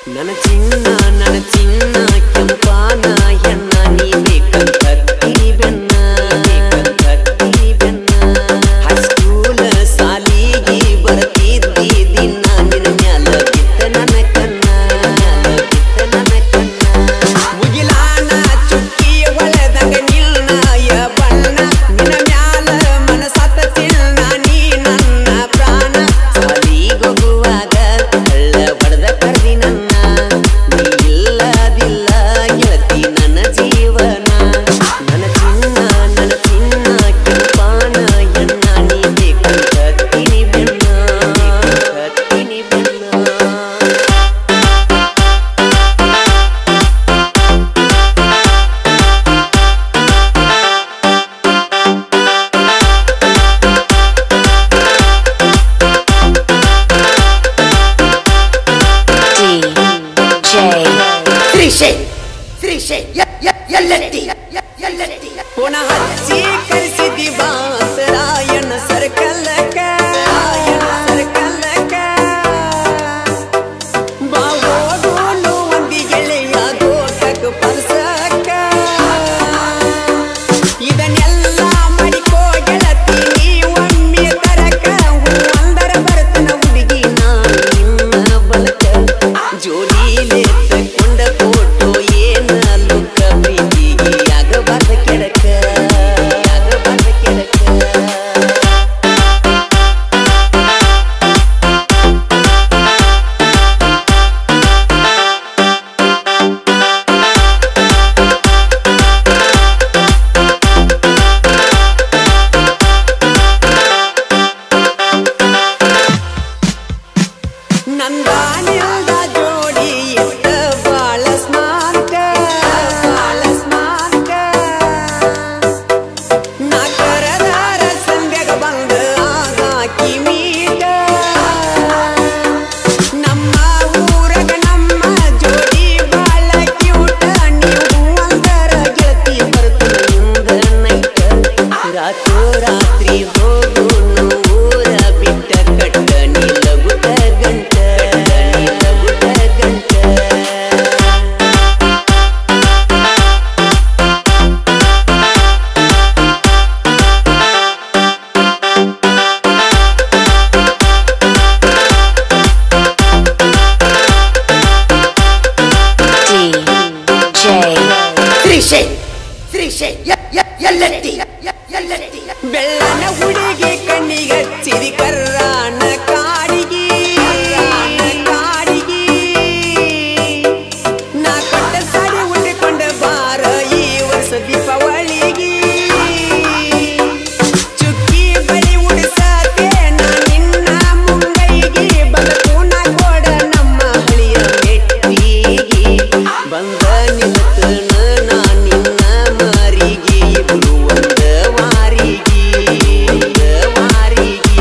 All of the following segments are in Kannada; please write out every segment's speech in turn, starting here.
ನನ್ನ ಚಿನ್ನ ನನ್ನ ಚಿನ್ನ ಕೆಂಪಾನ ಹೆಣ್ಣ ನೀ ಬೇಕಂತ ತಿಳಿ ಬೆನ್ನ ತಿಳಿ ಬೆನ್ನ ಹೈಸ್ಕೂಲ ಸಾಲಿಗೆ ಬರ್ತಿದ್ದಿ ದಿನ ನಿನ್ನ ಮ್ಯಾಲ ಬಿತ್ತ ನನ್ನ ಕಣ್ಣ ಬಿತ್ತ ನನ್ನ ಕಣ್ಣ ಮುಗಿಲಾನ ಚುಕ್ಕಿ ಒಳದಂಗ ನಿಲ್ನಾಯ ಬಣ್ಣ ನಿನ್ನ ಮ್ಯಾಲ ಮನಸತ್ತ ತಿಳ್ನ ನೀ ನನ್ನ ಪ್ರಾಣ ಸಾಲಿಗೋಗುವಾಗ ಹಳ್ಳ ಬಡದ ಕರ್ದಿ ನನ್ನ ನೀ ಇಲ್ಲದಿಲ್ಲ ಗೆಳತಿ ನನ್ನ ಜೀವನ ನನ್ನ ಚಿನ್ನ ನನ್ನ ಚಿನ್ನ ಕೆಂಪಾನ ಎಣ್ಣ ನೀ ಬೇಕಂತ ತಿನಿ ಬೆನ್ನ ತಿನಿ ಬೆನ್ನ DJ ಶ್ರೀಶೈ ಶ್ರೀಶೈ ಎಲ್ಲೆತ್ತಿ ಎಲ್ಲೆತ್ತಿ ಪುನಃ ಹಚ್ಚಿ ಕರೆಸಿದಿ ಬಾಸರಾಯಣ ಸರ್ಕಲಕ ರಾಯಣ ಸರ್ಕಲಕ ಬಾಗೋನು ಒಂದಿ ಗೆಳೆಯ ದೋಟಕ ಪರ್ಸಕ ಇದನ್ನೆಲ್ಲ ಮಾಡಿಕೋ ಗೆಳತಿ ನೀ ಒಮ್ಮೆ ತರಕ ಹೂ ಅಂದರ ಬರ್ತನ ಹುಡುಗಿ ನಾ ನಿನ್ನ ಬಲಕ ಜೋಡಿಲೆ ತಕೊಂಡ ಫೋಟೋ ಏನ ಲುಕ್ಕ ಪ್ರೀತಿಗೆ ಆಗಬಾರ್ದ ಕೆಡಕ ಆಗಬಾರ್ದ ಕೆಡಕ ನಂದಾನಿಲ್ದ ಜೋಡಿ ಇತ್ತ ಬಾಳ ಸ್ಮಾರ್ಟ ಬಾಳ ಸ್ಮಾರ್ಟ ನಾಕರದಾರ ಸಂಧ್ಯಾಗ ಬಂದ ಆಗಾಕಿ ಮೀಟ ನಮ್ಮ ಊರಗ ನಮ್ಮ ಜೋಡಿ ಬಾಳ ಕ್ಯೂಟ ನೀವು ಅಂದರ ಗೆಳತಿ ಬರ್ತನಿಂದ ನೈಟ ರಾತ್ರೋ ರಾತ್ರಿ ಹೋಗುನು ಊರ ಬಿಟ್ಟ ಕಟ್ಟ ನಿಲಗುತ್ತ ಗಂಟ ನಿಲಗುತ್ತ ಗಂಟ DJ ಶ್ರೀಶೈ ಶ್ರೀಶೈ ಎಲ್ಲೆತ್ತಿ ಎಲ್ಲೆತ್ತಿ ಬೆಳ್ಳನ ಹುಡುಗಿ ಕಣ್ಣಿಗೆ ಹಚ್ಚಿದಿ ಕರ್ರಾನ ಕಾಡಿಗಿ ಕಾಡಿಗಿ ನಾ ಕೊಟ್ಟ ಸಾಡಿ ಉಟ್ಕೊಂಡ ಬಾರ ಈ ವರ್ಷ ದೀಪಾವಳಿಗಿ ಚುಕ್ಕಿ ಬಳಿ ಉಡಿಸತೆ ನಾ ನಿನ್ನ ಮುಂಗೈಗಿ ಬದುಕುನ ಕೊಡ ನಮ್ಮ ಹಳಿಯ ಮೆಟ್ಟಿಗಿ ಬಂದ ನಿಂತನ ನಾ ನಿನ್ನ ಮಾರಿಗೆ ಇಬ್ರು ಒಂದ ವಾರಿಗೆ ಒಂದ ವಾರಿಗೆ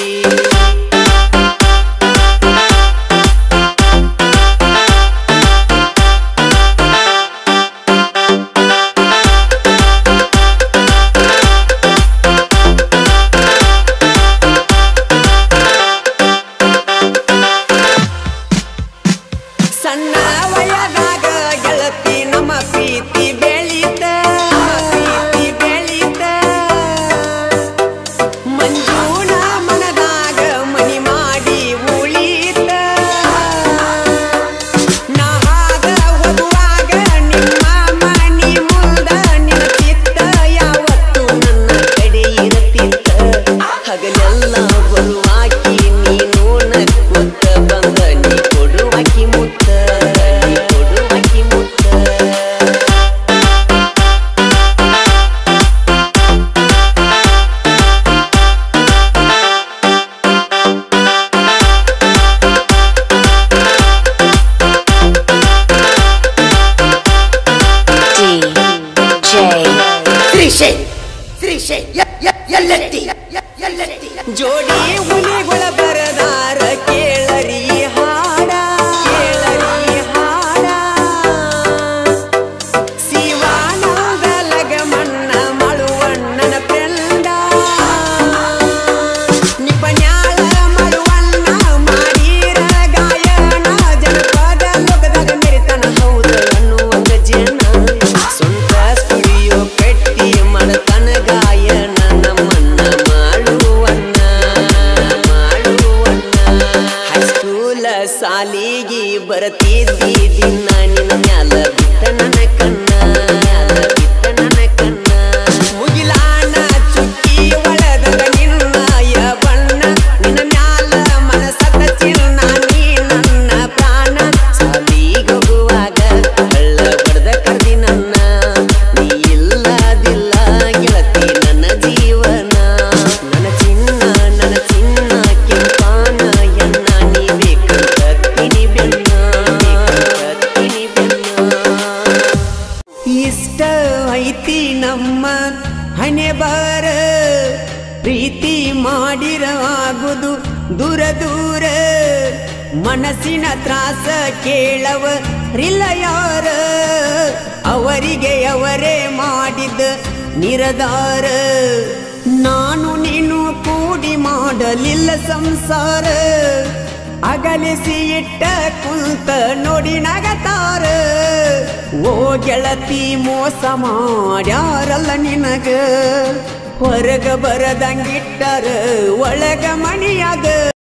ಸಣ್ಣ ವಯದಾಗ ಗೆಳತಿ ನಮ್ಮ ಪ್ರೀತಿ ಬೆಳೀತ ಪ್ರೀತಿ ಬೆಳೀತ ಮಂಜೂನ ಮನದಾಗ ಮನಿ ಮಾಡಿ ಉಳಿತ ನಾ ಹಾದ ಹೋಗುವಾಗ ನಿಮ್ಮ ಮನಿ ಮುಂದ ನಿಂತಿತ್ತ ಯಾವತ್ತು ನನ್ನ ಕಡೆ ಇರತಿತ್ತ ಹಗಲೆಲ್ಲ ಬರುವಾಕಿ ನೀನು ನಕ್ಕೊತ್ತ ಬಂದ ನೀ ಕೊಡುವಾಕಿ ಮುತ್ತ ನೀ ಕೊಡುವಾಕಿ ಮುತ್ತ DJ ಶ್ರೀಶೈ ಶ್ರೀಶೈ ಎಲ್ಲೆತ್ತಿ ಎಲ್ಲೆತ್ತಿ ಜೋಡಿ ಹುಲಿಗಳ ಬರದಾರ ಕೇಳರಿ ಹಾಡ ಕೇಳರಿ ಹಾಡ ಶಿವಾನಂದ ಲಗಮಣ್ಣ ಮಳುವಣ್ಣನ ಪ್ರೆಂಡ ನಿಪನ್ಯಾಳ ಮಳುವಣ್ಣ ಮಾಡಿರ ಗಾಯನ ಜನಪದ ಲೋಕ ಸ್ಕೂಲ ಸಾಲಿಗಿ ಬರತಿದ್ದಿ ದಿನ ನಿನ್ನ ಮ್ಯಾಲ ಬಿಟ್ಟ ನನ್ನ ಕಣ್ಣ ಮ್ಯಾಲ ಬಿಟ್ಟ ನನ್ನ ಕಣ್ಣ ಮುಗಿಲಾನ ಚುಕ್ಕಿ ಒಳದಂಗ ನಿನ್ನಯ ಬಣ್ಣ ನಿನ್ನ ಮ್ಯಾಲ ಮನಸಕ ಚಿನ್ನ ನೀ ನನ್ನ ಪ್ರಾಣ ಸಾಲಿಗೆ ಹೋಗುವಾಗ ಹಳ್ಳ ಬಡ್ದ ಕರ್ದಿ ನನ್ನ ನೀ ಇಲ್ಲದಿಲ್ಲ ಗೆಳತಿ ನನ್ನ ಜೀವನ ನನ್ನ ಚಿನ್ನ ನನ್ನ ಚಿನ್ನ ಕೆಂಪಾನ ಎನ್ನ ನೀ ಬೇಕಂತ ತಿನಿ ಬೆನ್ನ ಬೇಕಂತ ತಿನಿ ಬೆನ್ನ ಇಷ್ಟ ಐತಿ ನಮ್ಮ ಹಣೆ ಬಾರ ಪ್ರೀತಿ ಮಾಡಿರ ಆಗುದು ದೂರ ದೂರ ಮನಸ್ಸಿನ ತ್ರಾಸ ಕೇಳವ ರಿಲ್ಲ ಯಾರ ಅವರಿಗೆ ಅವರೇ ಮಾಡಿದ ನಿರದಾರ ನಾನು ನೀನು ಕೂಡಿ ಮಾಡಲಿಲ್ಲ ಸಂಸಾರ ಅಗಲಿಸಿ ಇಟ್ಟ ಕುಂತ ನೋಡಿ ನಗತಾರ ಓ ಗೆಳತಿ ಮೋಸ ಮಾಡ್ಯಾರಲ್ಲ ನಿನಗ ಹೊರಗ ಬರದಂಗಿಟ್ಟರ ಒಳಗ ಮಣಿಯಾಗ